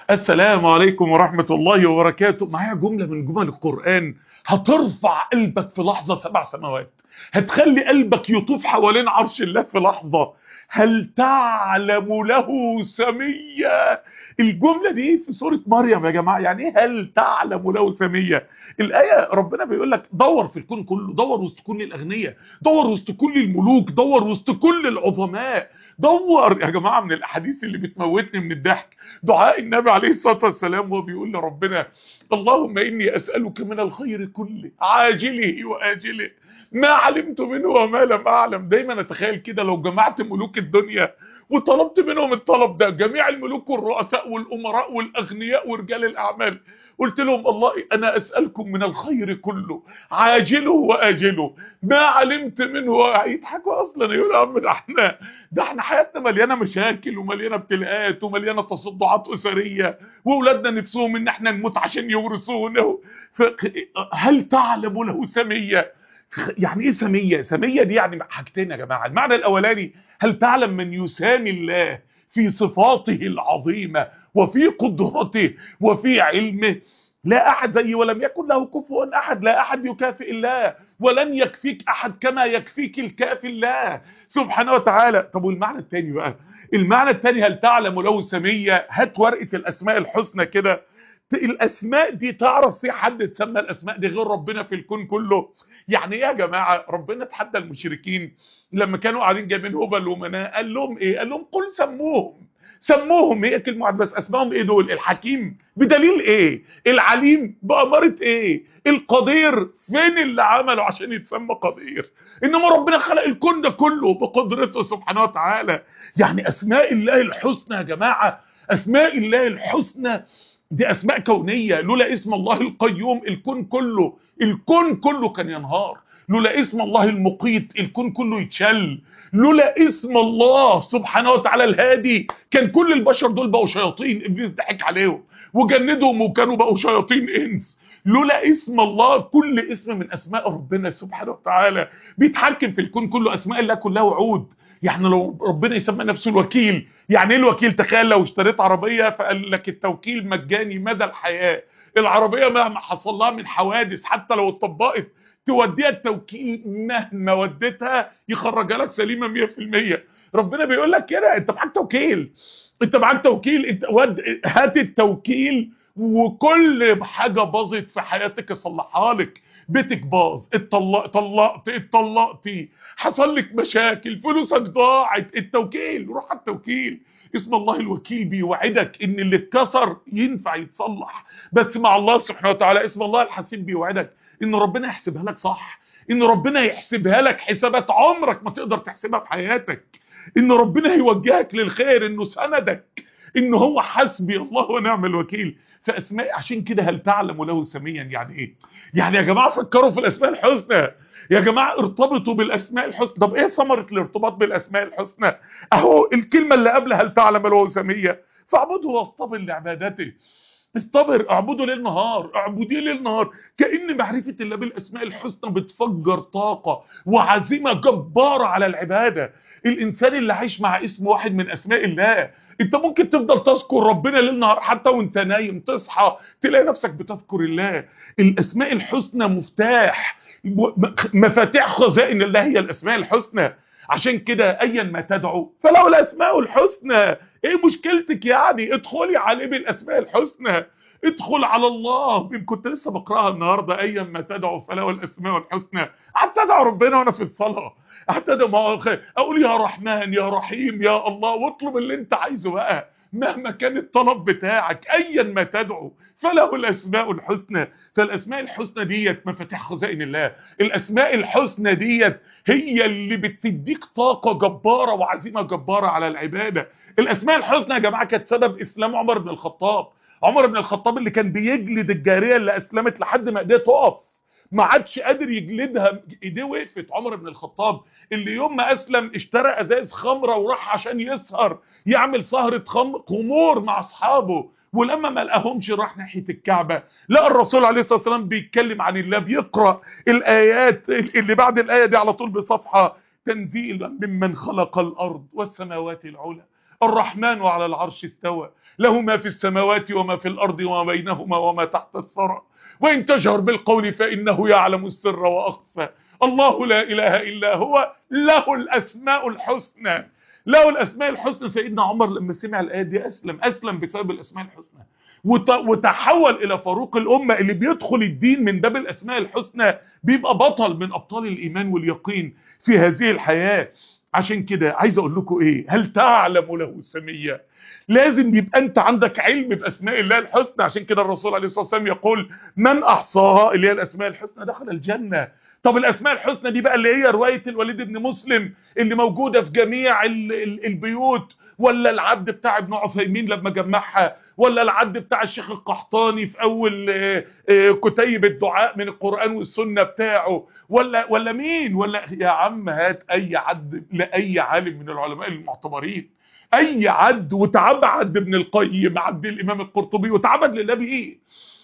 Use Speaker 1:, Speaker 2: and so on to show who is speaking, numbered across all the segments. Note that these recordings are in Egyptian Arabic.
Speaker 1: السلام عليكم ورحمة الله وبركاته معايا جملة من جمل القرآن هترفع قلبك في لحظة سبع سماوات هتخلي قلبك يطوف حوالين عرش الله في لحظة هل تعلم له سمية الجملة دي في سورة مريم يا جماعة يعني ايه هل تعلم له سمية الآية ربنا بيقول لك دور في الكون كله دور وسط كل الأغنياء دور وسط كل الملوك دور وسط كل العظماء دور يا جماعة من الأحاديث اللي بتموتني من الضحك دعاء النبي عليه الصلاة والسلام وهو بيقول لربنا اللهم إني أسألك من الخير كله عاجله وآجله ما علمت منه وما لم أعلم دايما أتخيل كده لو جمعت ملوك الدنيا وطلبت منهم الطلب ده جميع الملوك والرؤساء والأمراء والأغنياء ورجال الأعمال قلت لهم الله أنا أسألكم من الخير كله عاجله وآجله ما علمت منه هيضحكوا أصلا يقولوا يا عم ده احنا ده احنا حياتنا مليانة مشاكل ومليانة ابتلاءات ومليانة تصدعات أسرية وأولادنا نفسهم إن احنا نموت عشان يورثونه هل تعلم له سمية يعني ايه سمية سمية دي يعني حاجتين يا جماعة المعنى الاولاني هل تعلم من يسامي الله في صفاته العظيمة وفي قدرته وفي علمه لا احد زيه ولم يكن له كفوا احد لا احد يكافئ الله ولن يكفيك احد كما يكفيك الكافي الله سبحانه وتعالى طب والمعنى الثاني بقى المعنى الثاني هل تعلم له سمية هات ورقة الاسماء الحسنى كده الاسماء دي تعرف في حد تسمى الاسماء دي غير ربنا في الكون كله يعني ايه يا جماعه ربنا تحدى المشركين لما كانوا قاعدين جايبين هبل ومناء قال لهم ايه قال لهم قل سموهم سموهم هي كلمه واحده بس اسمائهم ايه دول الحكيم بدليل ايه العليم باماره ايه القدير فين اللي عمله عشان يتسمى قدير انما ربنا خلق الكون ده كله بقدرته سبحانه وتعالى يعني اسماء الله الحسنى يا جماعه اسماء الله الحسنى دي اسماء كونية لولا اسم الله القيوم الكون كله الكون كله كان ينهار لولا اسم الله المقيت الكون كله يتشل لولا اسم الله سبحانه وتعالى الهادي كان كل البشر دول بقوا شياطين ابليس ضحك عليهم وجندهم وكانوا بقوا شياطين انس لولا اسم الله كل اسم من اسماء ربنا سبحانه وتعالى بيتحكم في الكون كله اسماء الله كلها وعود يعني لو ربنا يسمى نفسه الوكيل يعني ايه الوكيل تخيل لو اشتريت عربية فقال لك التوكيل مجاني مدى الحياة العربية مهما حصل لها من حوادث حتى لو اتطبقت توديها التوكيل مهما وديتها يخرجها لك سليمة 100% ربنا بيقول لك كده انت معاك توكيل انت معاك توكيل انت ود هات التوكيل وكل حاجة باظت في حياتك يصلحها لك بيتك باظ اتطلق طلقت اتطلقتي حصل لك مشاكل فلوسك ضاعت التوكيل روح على التوكيل اسم الله الوكيل بيوعدك ان اللي اتكسر ينفع يتصلح بس مع الله سبحانه وتعالى اسم الله الحسيب بيوعدك ان ربنا يحسبها لك صح ان ربنا يحسبها لك حسابات عمرك ما تقدر تحسبها في حياتك ان ربنا هيوجهك للخير انه سندك ان هو حسبي الله ونعم الوكيل فاسماء عشان كده هل تعلم له سميا يعني ايه يعني يا جماعه فكروا في الاسماء الحسنى يا جماعه ارتبطوا بالاسماء الحسنى طب ايه ثمره الارتباط بالاسماء الحسنى اهو الكلمه اللي قبلها هل تعلم له سميا فاعبده واصطبر لعبادته استبر اعبده ليل نهار اعبديه ليل نهار كأن معرفة الله بالاسماء الحسنى بتفجر طاقة وعزيمة جبارة على العبادة الانسان اللي عايش مع اسم واحد من اسماء الله انت ممكن تفضل تذكر ربنا ليل نهار حتى وانت نايم تصحى تلاقي نفسك بتذكر الله الاسماء الحسنى مفتاح مفاتيح خزائن الله هي الاسماء الحسنى عشان كده ايا ما تدعو فله الاسماء الحسنى ايه مشكلتك يعني ادخلي عليه بالاسماء الحسنى ادخل على الله كنت لسه بقراها النهارده ايا ما تدعو فله الاسماء الحسنى قعدت ادعو ربنا وانا في الصلاه قعدت ادعو اقول يا رحمن يا رحيم يا الله واطلب اللي انت عايزه بقى مهما كان الطلب بتاعك ايا ما تدعو فله الاسماء الحسنى فالاسماء الحسنى ديت مفاتيح خزائن الله الاسماء الحسنى ديت هي اللي بتديك طاقه جباره وعزيمه جباره على العباده الاسماء الحسنى يا جماعه كانت سبب اسلام عمر بن الخطاب عمر بن الخطاب اللي كان بيجلد الجاريه اللي اسلمت لحد ما ايديها تقف ما عادش قادر يجلدها ايديه وقفت عمر بن الخطاب اللي يوم ما اسلم اشترى ازاز خمره وراح عشان يسهر يعمل سهره خمور مع اصحابه ولما ما لقاهمش راح ناحيه الكعبه لقى الرسول عليه الصلاه والسلام بيتكلم عن الله بيقرا الايات اللي بعد الايه دي على طول بصفحه تنزيلا ممن خلق الارض والسماوات العلى الرحمن على العرش استوى له ما في السماوات وما في الأرض وما بينهما وما تحت الثرى وإن تجهر بالقول فإنه يعلم السر وأخفى الله لا إله إلا هو له الأسماء الحسنى له الأسماء الحسنى سيدنا عمر لما سمع الآية دي أسلم أسلم بسبب الأسماء الحسنى وتحول إلى فاروق الأمة اللي بيدخل الدين من باب الأسماء الحسنى بيبقى بطل من أبطال الإيمان واليقين في هذه الحياة عشان كده عايز أقول لكم إيه هل تعلم له سمية لازم يبقى انت عندك علم باسماء الله الحسنى عشان كده الرسول عليه الصلاه والسلام يقول من احصاها اللي هي الاسماء الحسنى دخل الجنه طب الاسماء الحسنى دي بقى اللي هي روايه الوليد بن مسلم اللي موجوده في جميع ال ال البيوت ولا العد بتاع ابن عثيمين لما جمعها ولا العد بتاع الشيخ القحطاني في اول كتيب الدعاء من القرآن والسنة بتاعه ولا ولا مين ولا يا عم هات اي عد لاي عالم من العلماء المعتبرين اي عد وتعبد ابن القيم عد الامام القرطبي وتعبد لله بايه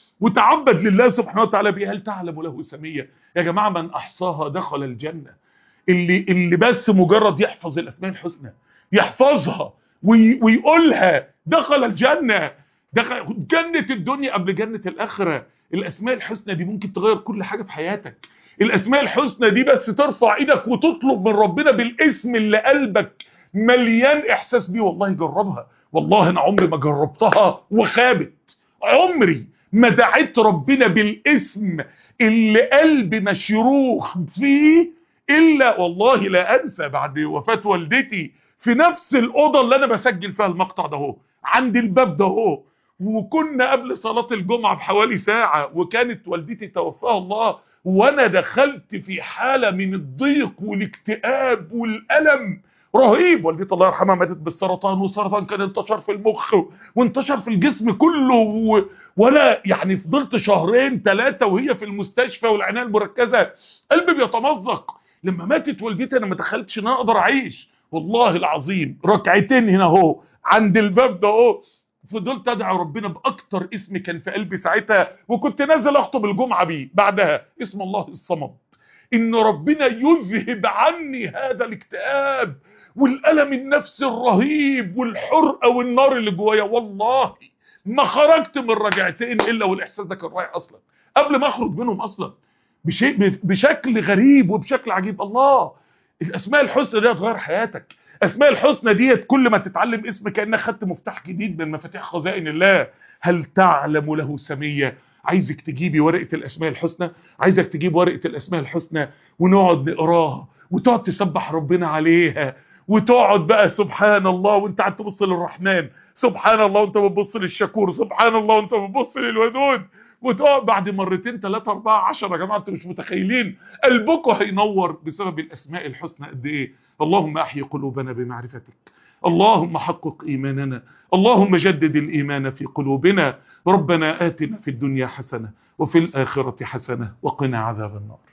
Speaker 1: وتعبد لله سبحانه وتعالى بايه هل تعلم له سميه يا جماعه من احصاها دخل الجنه اللي اللي بس مجرد يحفظ الاسماء الحسنى يحفظها وي ويقولها دخل الجنه دخل جنه الدنيا قبل جنه الاخره الاسماء الحسنى دي ممكن تغير كل حاجه في حياتك الاسماء الحسنى دي بس ترفع ايدك وتطلب من ربنا بالاسم اللي قلبك مليان احساس بيه والله جربها والله انا عمري ما جربتها وخابت عمري ما دعيت ربنا بالاسم اللي قلبي مشروخ فيه الا والله لا انسى بعد وفاة والدتي في نفس الاوضه اللي انا بسجل فيها المقطع ده اهو عند الباب ده اهو وكنا قبل صلاة الجمعة بحوالي ساعة وكانت والدتي توفاها الله وانا دخلت في حالة من الضيق والاكتئاب والألم رهيب والدتي الله يرحمها ماتت بالسرطان والسرطان كان انتشر في المخ وانتشر في الجسم كله و... ولا يعني فضلت شهرين ثلاثة وهي في المستشفى والعناية المركزة قلبي بيتمزق لما ماتت والدتي انا ما تخيلتش ان انا اقدر اعيش والله العظيم ركعتين هنا اهو عند الباب ده اهو فضلت ادعي ربنا باكتر اسم كان في قلبي ساعتها وكنت نازل اخطب الجمعه بيه بعدها اسم الله الصمد ان ربنا يذهب عني هذا الاكتئاب والالم النفسي الرهيب والحرقه والنار اللي جوايا والله ما خرجت من رجعتين الا والاحساس ده كان رايح اصلا قبل ما اخرج منهم اصلا بشيء بشكل غريب وبشكل عجيب الله الاسماء الحسنى دي هتغير حياتك اسماء الحسنى ديت كل ما تتعلم اسم كانك خدت مفتاح جديد من مفاتيح خزائن الله هل تعلم له سميه عايزك تجيبي ورقه الاسماء الحسنى عايزك تجيب ورقه الاسماء الحسنى ونقعد نقراها وتقعد تسبح ربنا عليها وتقعد بقى سبحان الله وانت قاعد تبص للرحمن سبحان الله وانت بتبص للشكور سبحان الله وانت بتبص للودود وتقعد بعد مرتين ثلاثة أربعة عشرة يا جماعة انتوا مش متخيلين قلبكم هينور بسبب الأسماء الحسنى قد إيه اللهم أحيي قلوبنا بمعرفتك اللهم حقق إيماننا اللهم جدد الإيمان في قلوبنا ربنا آتنا في الدنيا حسنة وفي الآخرة حسنة وقنا عذاب النار